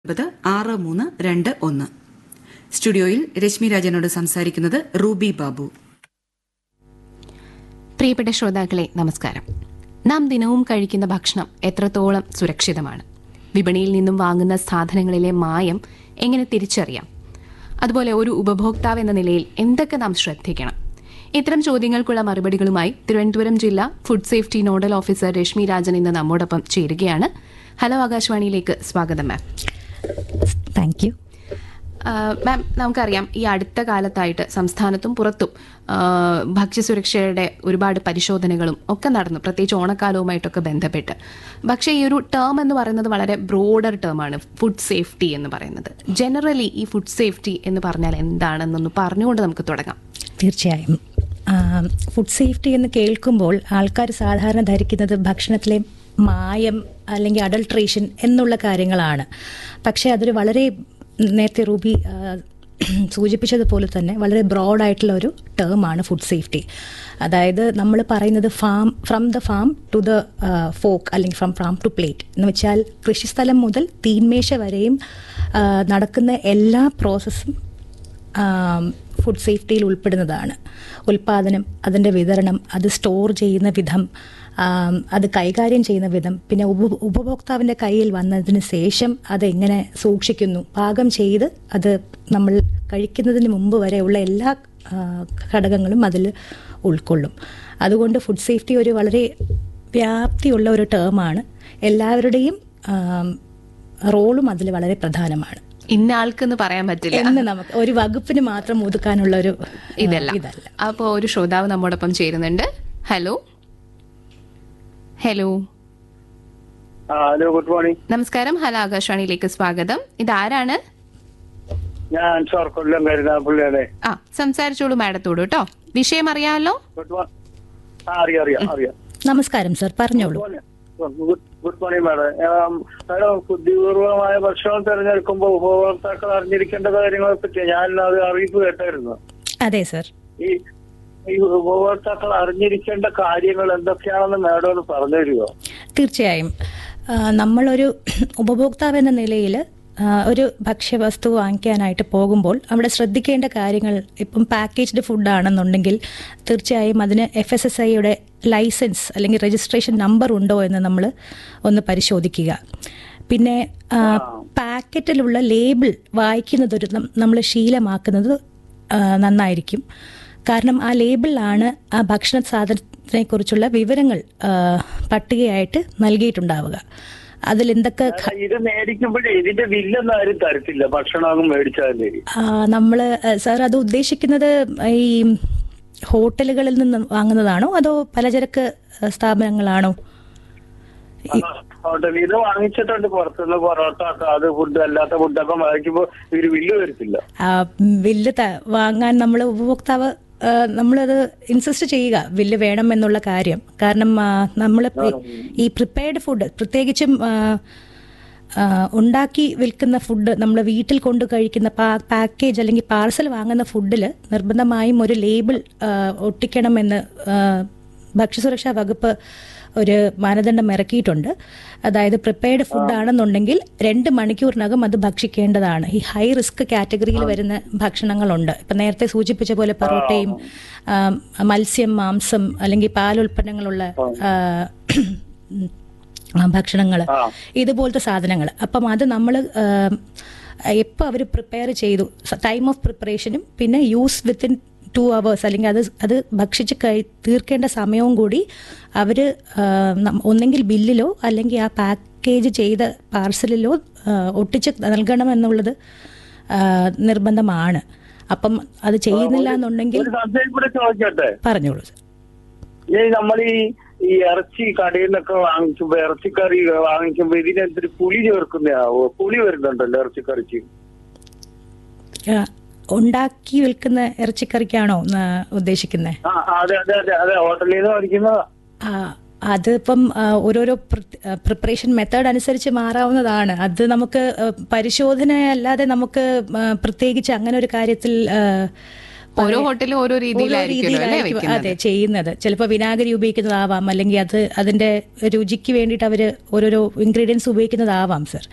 ഒൻപത് ആറ് മൂന്ന് രണ്ട് ഒന്ന് സ്റ്റുഡിയോയിൽ രശ്മി രാജനോട് സംസാരിക്കുന്നത് റൂബി ബാബു പ്രിയപ്പെട്ട ശ്രോതാക്കളെ നമസ്കാരം നാം ദിനവും കഴിക്കുന്ന ഭക്ഷണം എത്രത്തോളം സുരക്ഷിതമാണ് വിപണിയിൽ നിന്നും വാങ്ങുന്ന സാധനങ്ങളിലെ മായം എങ്ങനെ തിരിച്ചറിയാം അതുപോലെ ഒരു ഉപഭോക്താവ് എന്ന നിലയിൽ എന്തൊക്കെ നാം ശ്രദ്ധിക്കണം ഇത്തരം ചോദ്യങ്ങൾക്കുള്ള മറുപടികളുമായി തിരുവനന്തപുരം ജില്ലാ food safety nodal officer Reshmi Rajan ഇന്ന് നമ്മോടൊപ്പം ചേരുകയാണ് ഹലോ ആകാശവാണിയിലേക്ക് സ്വാഗതം മാം താങ്ക് യു ആഹ് മാം നമുക്കറിയാം ഈ അടുത്ത കാലത്തായിട്ട് സംസ്ഥാനത്തും പുറത്തും ആഹ് ഭക്ഷ്യസുരക്ഷയുടെ ഒരുപാട് പരിശോധനകളും ഒക്കെ നടന്നു പ്രത്യേകിച്ച് ഓണക്കാലവുമായിട്ടൊക്കെ ബന്ധപ്പെട്ട് പക്ഷേ ഈ ഒരു ടേം എന്ന് പറയുന്നത് വളരെ ബ്രോഡർ ടേമാണ് ഫുഡ് സേഫ്റ്റി എന്ന് പറയുന്നത് ജനറലി ഈ ഫുഡ് സേഫ്റ്റി എന്ന് പറഞ്ഞാൽ എന്താണെന്നൊന്ന് പറഞ്ഞുകൊണ്ട് നമുക്ക് തുടങ്ങാം തീർച്ചയായും ഫുഡ് സേഫ്റ്റി എന്ന് കേൾക്കുമ്പോൾ ആൾക്കാർ സാധാരണ ധരിക്കുന്നത് ഭക്ഷണത്തിലെ മായം അല്ലെങ്കിൽ അഡൾട്രേഷൻ എന്നുള്ള കാര്യങ്ങളാണ് പക്ഷേ അതൊരു വളരെ നേരത്തെ റൂബി ആ, സൂചിപ്പിച്ചതുപോലെ തന്നെ വളരെ ബ്രോഡായിട്ടുള്ള ഒരു ടേമാണ് ഫുഡ് സേഫ്റ്റി അതായത് നമ്മൾ പറയുന്നത് farm from the farm to the fork അല്ലെങ്കിൽ ഫ്രം ഫാം ടു പ്ലേറ്റ് എന്ന് വെച്ചാൽ കൃഷിസ്ഥലം മുതൽ തീന്മേശ വരെയും ആ, നടക്കുന്ന എല്ലാ പ്രോസസ്സും ഫുഡ് സേഫ്റ്റിയിൽ ഉൾപ്പെടുന്നതാണ് ഉൽപാദനം അതിൻ്റെ വിതരണം അത് സ്റ്റോർ ചെയ്യുന്ന വിധം ആം, അത് കൈകാര്യം ചെയ്യുന്ന വിധം പിന്നെ ഉപ ഉപഭോക്താവിൻ്റെ കയ്യിൽ വന്നതിന് ശേഷം അതെങ്ങനെ സൂക്ഷിക്കുന്നു പാകം ചെയ്ത് അത് നമ്മൾ കഴിക്കുന്നതിന് മുമ്പ് വരെയുള്ള എല്ലാ ആ, ഘടകങ്ങളും അതിൽ ഉൾക്കൊള്ളും അതുകൊണ്ട് ഫുഡ് സേഫ്റ്റി ഒരു വളരെ വ്യാപ്തിയുള്ള ഒരു ടേമാണ് എല്ലാവരുടെയും ആം, റോളും അതിൽ വളരെ പ്രധാനമാണ് ഇന്ന ആൾക്കെന്ന് പറയാൻ പറ്റില്ല എന്ന് നമുക്ക് ഒരു വകുപ്പിന് മാത്രം ഒതുക്കാനുള്ള ഒരു ആ, ഇതല്ല ഇതല്ല അപ്പോൾ ഒരു ശ്രോതാവ് നമ്മോടൊപ്പം ചേരുന്നുണ്ട് ഹലോ ഹലോ ആ ഹലോ ഗുഡ് മോർണിംഗ് നമസ്കാരം ഹലോ ആകാശവാണിയിലേക്ക് സ്വാഗതം ഇതാരാണ് ഞാൻ അൻസാർ കൊല്ലം കരുനാഗപ്പള്ളിയാണ് ആ സംസാരിച്ചോളൂ മാഡത്തോട് കേട്ടോ വിഷയം അറിയാമല്ലോ ഗുഡ് മോർണിംഗ് ആ അറിയാം അറിയാം അറിയാം നമസ്കാരം സർ പറഞ്ഞോളൂ good good morning madam madam ബുദ്ധിപൂർവമായ ഭക്ഷണം തിരഞ്ഞെടുക്കുമ്പോൾ ഉപഭോക്താക്കൾ അറിഞ്ഞിരിക്കേണ്ട കാര്യങ്ങളെ പറ്റി ഞാൻ അത് അറിയിപ്പ് കേട്ടായിരുന്നു അതെ സർ ഈ ഈ ഉപഭോക്താക്കൾ അറിഞ്ഞിരിക്കേണ്ട കാര്യങ്ങൾ എന്തൊക്കെയാണെന്ന് മാഡം ഒന്ന് പറഞ്ഞു തരുമോ തീർച്ചയായും ആ, നമ്മളൊരു ഉപഭോക്താവ് എന്ന നിലയിൽ ഒരു ഭക്ഷ്യവസ്തു വാങ്ങിക്കാനായിട്ട് പോകുമ്പോൾ അവിടെ ശ്രദ്ധിക്കേണ്ട കാര്യങ്ങൾ ഇപ്പം പാക്കേജ്ഡ് ഫുഡാണെന്നുണ്ടെങ്കിൽ തീർച്ചയായും അതിന് എഫ് എസ് എസ് ഐയുടെ ലൈസൻസ് അല്ലെങ്കിൽ രജിസ്ട്രേഷൻ നമ്പർ ഉണ്ടോ എന്ന് നമ്മൾ ഒന്ന് പരിശോധിക്കുക പിന്നെ ആ, പാക്കറ്റിലുള്ള ലേബിൾ വായിക്കുന്നതൊരു നമ്മൾ ശീലമാക്കുന്നത് ആ, നന്നായിരിക്കും കാരണം ആ ലേബിളിലാണ് ആ ഭക്ഷണ സാധനത്തിനെ കുറിച്ചുള്ള വിവരങ്ങൾ ആ, പട്ടികയായിട്ട് നൽകിയിട്ടുണ്ടാവുക അതിൽ എന്തൊക്കെ ഘ- ഇത് മേടിക്കുമ്പോഴേ ഇതിന്റെ ബില്ലൊന്നും ആരും തരത്തില്ല ഭക്ഷണം മേടിച്ചാലേ നമ്മൾ സാർ അത് ഉദ്ദേശിക്കുന്നത് ഈ ഹോട്ടലുകളിൽ നിന്ന് വാങ്ങുന്നതാണോ അതോ പലചരക്ക് സ്ഥാപനങ്ങളാണോ ഹോട്ടലിൽ നിന്ന് വാങ്ങിച്ചിട്ടുണ്ട് പുറത്തുനിന്ന് പൊറോട്ട ഒക്കെ അത് ഫുഡ് അല്ലാത്ത ഫുഡൊക്കെ വാങ്ങിക്കുമ്പോൾ ഇവര് ബില്ല് വരത്തില്ല ആ, ബില്ല് ത- വാങ്ങാൻ നമ്മൾ ഉപഭോക്താവ് ആ, നമ്മളത് ഇൻസിസ്റ്റ് ചെയ്യുക ബില്ല് വേണം എന്നുള്ള കാര്യം കാരണം നമ്മൾ ഈ പ്രിപ്പയർഡ് ഫുഡ് പ്രത്യേകിച്ചും ആ, ആ, ഉണ്ടാക്കി വിൽക്കുന്ന ഫുഡ് നമ്മൾ വീട്ടിൽ കൊണ്ട് കഴിക്കുന്ന പാ- പാക്കേജ് അല്ലെങ്കിൽ പാർസൽ വാങ്ങുന്ന ഫുഡിൽ നിർബന്ധമായും ഒരു ലേബിൾ ആ, ഒട്ടിക്കണമെന്ന് ആ, ഭക്ഷ്യസുരക്ഷാ വകുപ്പ് ഒരു മാനദണ്ഡം ഇറക്കിയിട്ടുണ്ട് അതായത് പ്രിപ്പയർഡ് ഫുഡ് ആണെന്നുണ്ടെങ്കിൽ രണ്ട് മണിക്കൂറിനകം അത് ഭക്ഷിക്കേണ്ടതാണ് ഈ ഹൈ റിസ്ക് കാറ്റഗറിയിൽ വരുന്ന ഭക്ഷണങ്ങളുണ്ട് ഇപ്പം നേരത്തെ സൂചിപ്പിച്ച പോലെ പൊറോട്ടയും ആ, മത്സ്യം മാംസം അല്ലെങ്കിൽ പാലുൽപ്പന്നങ്ങളുള്ള ആ, ഭക്ഷണങ്ങൾ ഇതുപോലത്തെ സാധനങ്ങൾ അപ്പം അത് നമ്മൾ എപ്പോൾ അവർ പ്രിപ്പയർ ചെയ്തു ടൈം ഓഫ് പ്രിപ്പറേഷനും പിന്നെ യൂസ് വിത്തിൻ ടു അവേഴ്സ് അല്ലെങ്കിൽ അത് അത് ഭക്ഷിച്ച് കഴി തീർക്കേണ്ട സമയവും കൂടി അവർ ഒന്നെങ്കിൽ ബില്ലിലോ അല്ലെങ്കിൽ ആ പാക്കേജ് ചെയ്ത പാർസലിലോ ഒട്ടിച്ച് നൽകണമെന്നുള്ളത് ആ, നിർബന്ധമാണ് അപ്പം അത് ചെയ്യുന്നില്ല എന്നുണ്ടെങ്കിൽ ഒരു സംശയം കൂടെ ചോദിക്കട്ടെ പറഞ്ഞോളൂ സർ ഈ നമ്മൾ ഈ ഈ ഇറച്ചി കടയിൽ നിന്നൊക്കെ വാങ്ങിക്കുമ്പോ ഇറച്ചിക്കറി വാങ്ങിക്കുമ്പോ ഇതിനെന്തൊരു പുളി ചേർക്കുന്നതാവോ പുളി വരുന്നുണ്ടല്ലോ ഇറച്ചിക്കറിക്ക് ആ, ഉണ്ടാക്കി വിൽക്കുന്ന ഇറച്ചിക്കറിക്കാണോ ഉദ്ദേശിക്കുന്നത് ആ ആ, അതെ അതെ അതെ അതെ ഹോട്ടലിൽ നിന്ന് മേടിക്കുന്നതാ അതിപ്പം ആ, ഓരോരോ പ്രിപ്പറേഷൻ മെത്തേഡ് അനുസരിച്ച് മാറാവുന്നതാണ് അത് നമുക്ക് ആ, പരിശോധന അല്ലാതെ നമുക്ക് ആ, പ്രത്യേകിച്ച് അങ്ങനെ ഒരു കാര്യത്തിൽ ആ, ഓരോ ഹോട്ടലും ഓരോ രീതിയിലായിരിക്കുമല്ലോ അല്ലേ രീതിയിലായിരിക്കും വെക്കുന്നത് അതെ ചെയ്യുന്നത് ചിലപ്പോൾ വിനാഗിരി ഉപയോഗിക്കുന്നതാവാം അല്ലെങ്കിൽ അത് അതിന്റെ രുചിക്ക് വേണ്ടിയിട്ട് അവർ ഓരോരോ ഇൻഗ്രീഡിയൻസ് ഉപയോഗിക്കുന്നതാവാം സർ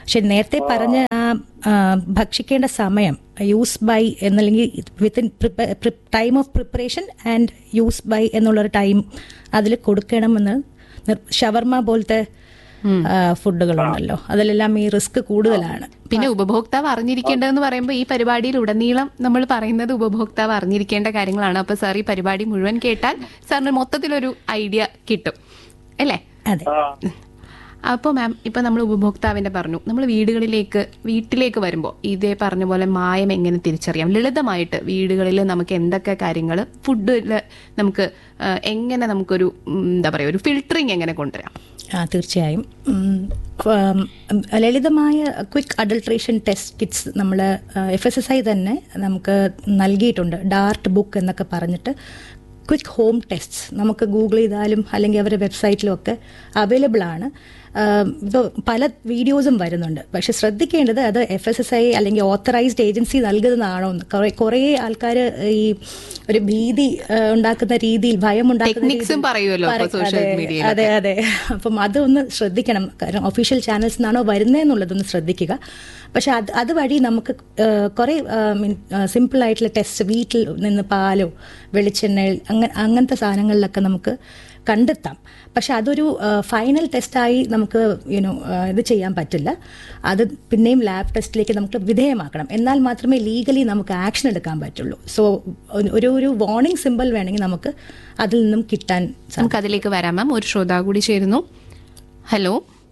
പക്ഷെ നേരത്തെ പറഞ്ഞ ആ ആ, ഭക്ഷിക്കേണ്ട സമയം യൂസ് ബൈ എന്നല്ലെങ്കിൽ within time of preparation and use by എന്നുള്ളൊരു ടൈം അതിൽ കൊടുക്കണമെന്ന് നിർ- ഷവർമ പോലത്തെ ഫുഡുകളുണ്ടല്ലോ അതിലെല്ലാം ഈ റിസ്ക് കൂടുതലാണ് പിന്നെ ഉപഭോക്താവ് അറിഞ്ഞിരിക്കേണ്ടതെന്ന് പറയുമ്പോൾ ഈ പരിപാടിയിൽ ഉടനീളം നമ്മൾ പറയുന്നത് ഉപഭോക്താവ് അറിഞ്ഞിരിക്കേണ്ട കാര്യങ്ങളാണ് അപ്പൊ സാർ ഈ പരിപാടി മുഴുവൻ കേട്ടാൽ സാറിന് മൊത്തത്തിലൊരു ഐഡിയ കിട്ടും അല്ലേ അതെ ആ അപ്പോൾ മാം ഇപ്പൊ നമ്മൾ ഉപഭോക്താവിന്റെ പറഞ്ഞു നമ്മൾ വീടുകളിലേക്ക് വീട്ടിലേക്ക് വരുമ്പോൾ ഇതേ പറഞ്ഞ പോലെ മായം എങ്ങനെ തിരിച്ചറിയാം ലളിതമായിട്ട് വീടുകളിൽ നമുക്ക് എന്തൊക്കെ കാര്യങ്ങൾ ഫുഡിൽ നമുക്ക് ആ, എങ്ങനെ നമുക്കൊരു ഉം, എന്താ പറയുക ഒരു ഫിൽറ്ററിങ് എങ്ങനെ കൊണ്ടുവരാം ആ തീർച്ചയായും ഉം, ഉം, ലളിതമായ ക്വിക്ക് അഡൾട്രേഷൻ ടെസ്റ്റ് കിറ്റ്സ് നമ്മൾ എഫ് എസ് എസ് ഐ തന്നെ നമുക്ക് നൽകിയിട്ടുണ്ട് ഡാർട്ട് ബുക്ക് എന്നൊക്കെ പറഞ്ഞിട്ട് ക്വിക്ക് ഹോം ടെസ്റ്റ് നമുക്ക് ഗൂഗിൾ ചെയ്താലും അല്ലെങ്കിൽ അവരുടെ വെബ്സൈറ്റിലും ഒക്കെ അവൈലബിൾ ആണ് ഇപ്പോൾ പല വീഡിയോസും വരുന്നുണ്ട് പക്ഷെ ശ്രദ്ധിക്കേണ്ടത് അത് എഫ് എസ് എസ് ഐ അല്ലെങ്കിൽ ഓത്തറൈസ്ഡ് ഏജൻസി നൽകുന്നതാണോ എന്ന് കുറേ കുറേ ആൾക്കാർ ഈ ഒരു ഭീതി ആ, ഉണ്ടാക്കുന്ന രീതിയിൽ ഭയം ഉണ്ടാക്കുന്ന Techniques ഉം രീതിയിൽ പറയുമല്ലോ ഇപ്പൊ പറ- social അതെ, mediaയിലൊക്കെ. അതെ അതെ അപ്പം അതൊന്ന് ശ്രദ്ധിക്കണം കാരണം ഒഫീഷ്യൽ ചാനൽസ് നിന്നാണോ വരുന്നതെന്നുള്ളതൊന്ന് ശ്രദ്ധിക്കുക പക്ഷെ അത് അതുവഴി നമുക്ക് കുറേ സിമ്പിൾ ആയിട്ടുള്ള ടെസ്റ്റ് വീട്ടിൽ നിന്ന് പാലോ വെളിച്ചെണ്ണയിൽ അങ്ങനെ അങ്ങനത്തെ സാധനങ്ങളിലൊക്കെ നമുക്ക് കണ്ടെത്താം പക്ഷെ അതൊരു ഫൈനൽ ടെസ്റ്റായി നമുക്ക് യുനോ ഇത് ചെയ്യാൻ പറ്റില്ല അത് പിന്നെയും ലാബ് ടെസ്റ്റിലേക്ക് നമുക്ക് വിധേയമാക്കണം എന്നാൽ മാത്രമേ ലീഗലി നമുക്ക് ആക്ഷൻ എടുക്കാൻ പറ്റുള്ളൂ സോ ഒരു ഒരു വാർണിംഗ് സിമ്പിൾ വേണമെങ്കിൽ നമുക്ക് അതിൽ നിന്നും കിട്ടാൻ സാധിക്കും നമുക്ക് അതിലേക്ക് വരാം മാം ഒരു ശ്രോതാവ് കൂടി ചേരുന്നു ഹലോ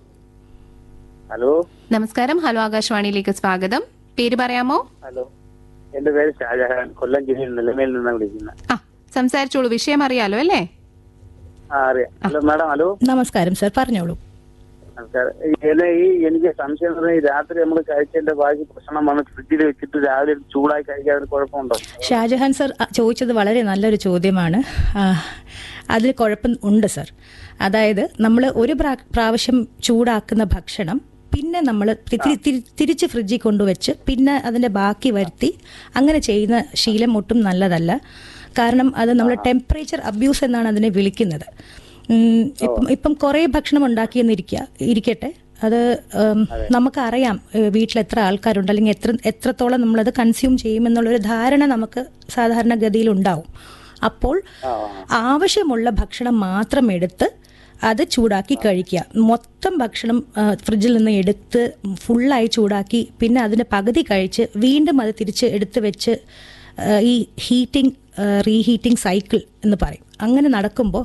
ഹലോ നമസ്കാരം ഹലോ ആകാശവാണിയിലേക്ക് സ്വാഗതം പേര് പറയാമോ ഹലോ എന്റെ പേര് ഷാജഹാൻ കൊല്ലം ജില്ലയിൽ നിലമേൽ നിന്നാണ് വിളിക്കുന്നത് ആ സംസാരിച്ചോളൂ വിഷയം അറിയാലോ അല്ലേ ആ അറിയാം ഹലോ മാഡം ഹലോ നമസ്കാരം സർ പറഞ്ഞോളൂ നമസ്കാരം എന്നെ ഈ എനിക്ക് സംശയം എന്ന് പറഞ്ഞാൽ ഈ രാത്രി നമ്മൾ കഴിച്ചതിന്റെ ബാക്കി ഭക്ഷണമാണ് ഫ്രിഡ്ജിൽ വെച്ചിട്ട് രാവിലെ എടുത്ത് ചൂടായി കഴിക്കാൻ കുഴപ്പമുണ്ടോ ഷാജഹാൻ സർ അ, ചോദിച്ചത് വളരെ നല്ലൊരു ചോദ്യമാണ് ആ, അതിൽ കുഴപ്പം ഉണ്ട് സർ അതായത് നമ്മൾ ഒരു പ്രാ- പ്രാവശ്യം ചൂടാക്കുന്ന ഭക്ഷണം പിന്നെ നമ്മൾ തിരിച്ച് ഫ്രിഡ്ജിൽ കൊണ്ടുവച്ച് പിന്നെ അതിൻ്റെ ബാക്കി വരുത്തി അങ്ങനെ ചെയ്യുന്ന ശീലം ഒട്ടും നല്ലതല്ല കാരണം അത് നമ്മൾ ടെമ്പറേച്ചർ അബ്യൂസ് എന്നാണ് അതിനെ വിളിക്കുന്നത് ഉം, ഇപ്പം ഇപ്പം കുറേ ഭക്ഷണം ഉണ്ടാക്കിയെന്നിരിക്കുക ഇരിക്കട്ടെ അത് ഉം, നമുക്കറിയാം ഏഹ്, വീട്ടിൽ എത്ര ആൾക്കാരുണ്ട് അല്ലെങ്കിൽ എത്ര എത്രത്തോളം നമ്മളത് കൺസ്യൂം ചെയ്യുമെന്നുള്ളൊരു ധാരണ നമുക്ക് സാധാരണഗതിയിൽ ഉണ്ടാവും അപ്പോൾ ആവശ്യമുള്ള ഭക്ഷണം മാത്രം എടുത്ത് അത് ചൂടാക്കി കഴിക്കുക മൊത്തം ഭക്ഷണം ആ, ഫ്രിഡ്ജിൽ നിന്ന് എടുത്ത് ഫുള്ളായി ചൂടാക്കി പിന്നെ അതിൻ്റെ പകുതി കഴിച്ച് വീണ്ടും അത് തിരിച്ച് എടുത്ത് വെച്ച് ആ, ഈ ഹീറ്റിംഗ് റീഹീറ്റിംഗ് സൈക്കിൾ എന്ന് പറയും അങ്ങനെ നടക്കുമ്പോൾ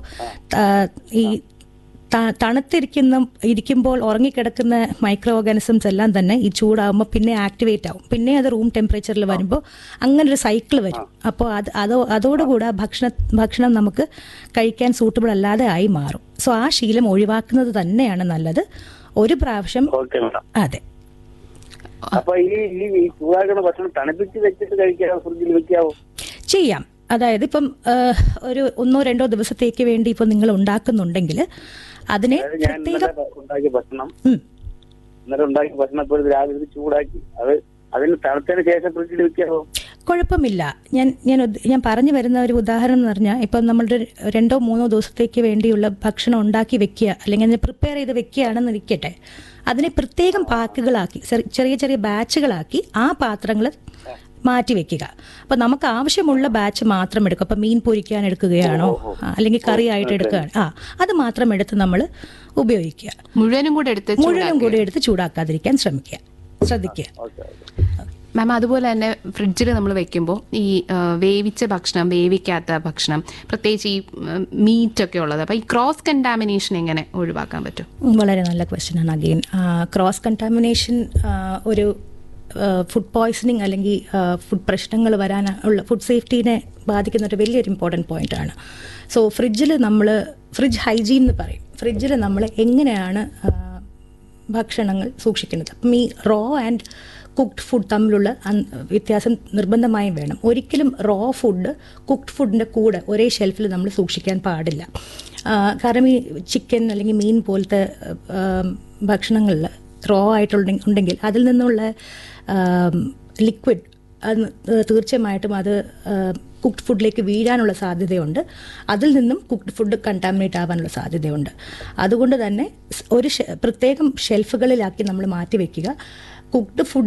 ഈ ത- തണുത്തിരിക്കുന്ന ഇരിക്കുമ്പോൾ ഉറങ്ങിക്കിടക്കുന്ന മൈക്രോ ഓർഗാനിസംസ് എല്ലാം തന്നെ ഈ ചൂടാകുമ്പോൾ പിന്നെ ആക്ടിവേറ്റ് ആവും പിന്നെ അത് റൂം ടെമ്പറേച്ചറിൽ വരുമ്പോൾ അങ്ങനെ ഒരു സൈക്കിൾ വരും അപ്പോൾ അത് അതോ അതോടുകൂടെ ആ ഭക്ഷണ ഭക്ഷണം നമുക്ക് കഴിക്കാൻ സൂട്ടബിൾ അല്ലാതെ ആയി മാറും സോ ആ ശീലം ഒഴിവാക്കുന്നത് തന്നെയാണ് നല്ലത് ഒരു പ്രാവശ്യം ഓക്കെ മാഡം അതെ അപ്പൊ ഈ ഈ ഈ ചൂടാക്കുന്ന ഭക്ഷണം തണുപ്പിച്ച് വെച്ചിട്ട് കഴിക്കാവോ ഫ്രിഡ്ജിൽ വെക്കാവോ ചെയ്യാം അതായത് ഇപ്പം ആ, ഒരു ഒന്നോ രണ്ടോ ദിവസത്തേക്ക് വേണ്ടി ഇപ്പം നിങ്ങൾ ഉണ്ടാക്കുന്നുണ്ടെങ്കിൽ അതിനെ അതായത് ഞാൻ പ്രത്യേകം ഇന്നലെ ഉണ്ടാക്കിയ ഭക്ഷണം ഉം. ഇന്നലെ ഉണ്ടാക്കിയ ഭക്ഷണം ഇപ്പോൾ ഇത് രാവിലെ ഇത് ചൂടാക്കി അത് അതിന് തണുത്തതിന് ശേഷം ഫ്രിഡ്ജിൽ വെക്കാവോ കുഴപ്പമില്ല ഞാൻ ഞാൻ ഉദ്ദ- ഞാൻ പറഞ്ഞു വരുന്ന ഒരു ഉദാഹരണം എന്ന് പറഞ്ഞാൽ ഇപ്പം നമ്മളുടെ രണ്ടോ മൂന്നോ ദിവസത്തേക്ക് വേണ്ടിയുള്ള ഭക്ഷണം ഉണ്ടാക്കി വെക്കുക അല്ലെങ്കിൽ അതിനെ പ്രിപ്പയർ ചെയ്ത് വെക്കുകയാണെന്ന് ഇരിക്കട്ടെ അതിനെ പ്രത്യേകം പാക്കുകളാക്കി ചെറി- ചെറിയ ചെറിയ ബാച്ചുകളാക്കി ആ പാത്രങ്ങൾ മാറ്റി വെക്കുക അപ്പൊ നമുക്ക് ആവശ്യമുള്ള ബാച്ച് മാത്രം എടുക്കും അപ്പൊ മീൻ പൊരിക്കാൻ എടുക്കുകയാണോ ആ, അല്ലെങ്കിൽ കറി ആയിട്ട് എടുക്കുകയാണ് ആ അത് മാത്രം എടുത്ത് നമ്മൾ ഉപയോഗിക്കുക മുഴുവനും കൂടെ എടുത്ത് മുഴുവനും കൂടി എടുത്ത് ചൂടാക്കാതിരിക്കാൻ ശ്രമിക്കുക ശ്രദ്ധിക്കുക ഓക്കെ ഓക്കെ മാം അതുപോലെ തന്നെ ഫ്രിഡ്ജിൽ നമ്മൾ വെക്കുമ്പോൾ ഈ ആ, വേവിച്ച ഭക്ഷണം വേവിക്കാത്ത ഭക്ഷണം പ്രത്യേകിച്ച് ഈ മീറ്റ് ഒക്കെ ഉള്ളത് അപ്പോൾ ഈ ക്രോസ് കണ്ടാമിനേഷൻ എങ്ങനെ ഒഴിവാക്കാൻ പറ്റും വളരെ നല്ല ക്വസ്റ്റ്യൻ ആണ് അഗെയിൻ ക്രോസ് കണ്ടാമിനേഷൻ ഒരു ഫുഡ് പോയ്സണിങ് അല്ലെങ്കിൽ ഫുഡ് പ്രശ്നങ്ങൾ വരാൻ ഉള്ള ഫുഡ് സേഫ്റ്റീനെ ബാധിക്കുന്ന ഒരു വലിയൊരു ഇമ്പോർട്ടൻറ്റ് പോയിന്റ് ആണ് സോ ഫ്രിഡ്ജിൽ നമ്മൾ ഫ്രിഡ്ജ് ഹൈജീൻ എന്ന് പറയും ഫ്രിഡ്ജിൽ നമ്മൾ എങ്ങനെയാണ് ആ, ഭക്ഷണങ്ങൾ സൂക്ഷിക്കുന്നത് അപ്പം ഈ റോ ആൻഡ് കുക്ക്ഡ് ഫുഡ് തമ്മിലുള്ള അൻ- വ്യത്യാസം നിർബന്ധമായും വേണം ഒരിക്കലും റോ ഫുഡ് കുക്ക്ഡ് ഫുഡിൻ്റെ കൂടെ ഒരേ ഷെൽഫിൽ നമ്മൾ സൂക്ഷിക്കാൻ പാടില്ല ആ, കാരണം ഈ ചിക്കൻ അല്ലെങ്കിൽ മീൻ പോലത്തെ ഭക്ഷണങ്ങളിൽ റോ ആയിട്ടുണ്ടെങ്കിൽ ഉണ്ടെങ്കിൽ അതിൽ നിന്നുള്ള ലിക്വിഡ് അത് തീർച്ചയായിട്ടും അത് കുക്ക്ഡ് ഫുഡിലേക്ക് വീഴാനുള്ള സാധ്യതയുണ്ട് അതിൽ നിന്നും കുക്ക്ഡ് ഫുഡ് കണ്ടാമിനേറ്റ് ആവാനുള്ള സാധ്യതയുണ്ട് അതുകൊണ്ട് തന്നെ സ് ഒരു ഷെ- പ്രത്യേകം ഷെൽഫുകളിലാക്കി നമ്മൾ മാറ്റി വെക്കുക കുക്ക്ഡ് ഫുഡ്